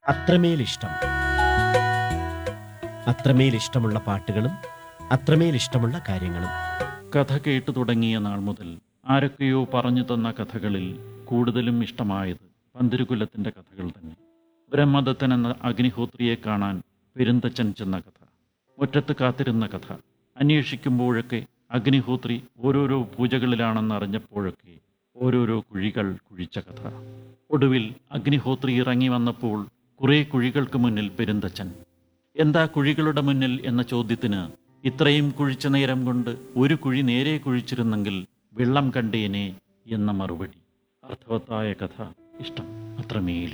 അത്രമേൽ ഇഷ്ടം അത്രമേൽ ഇഷ്ടമുള്ള പാട്ടുകളും അത്രമേൽ ഇഷ്ടമുള്ള കാര്യങ്ങളും കഥ കേട്ടു തുടങ്ങിയ നാൾ മുതൽ ആരൊക്കെയോ പറഞ്ഞു തന്ന കഥകളിൽ കൂടുതലും ഇഷ്ടമായത് പന്തിരുകുലത്തിൻ്റെ കഥകൾ തന്നെ ബ്രഹ്മദത്തൻ എന്ന അഗ്നിഹോത്രിയെ കാണാൻ പെരുന്തച്ചൻ ചെന്ന കഥ മുറ്റത്ത് കാത്തിരുന്ന കഥ അന്വേഷിക്കുമ്പോഴൊക്കെ അഗ്നിഹോത്രി ഓരോരോ പൂജകളിലാണെന്ന് അറിഞ്ഞപ്പോഴൊക്കെ ഓരോരോ കുഴികൾ കുഴിച്ച കഥ ഒടുവിൽ അഗ്നിഹോത്രി ഇറങ്ങി വന്നപ്പോൾ കുറേ കുഴികൾക്ക് മുന്നിൽ പെരുന്തച്ചൻ എന്താ കുഴികളുടെ മുന്നിൽ എന്ന ചോദ്യത്തിന് ഇത്രയും കുഴിച്ച നേരം കൊണ്ട് ഒരു കുഴി നേരെ കുഴിച്ചിരുന്നെങ്കിൽ വെള്ളം കണ്ടേനെ എന്ന മറുപടി അർത്ഥവത്തായ കഥ ഇഷ്ടം അത്രമേൽ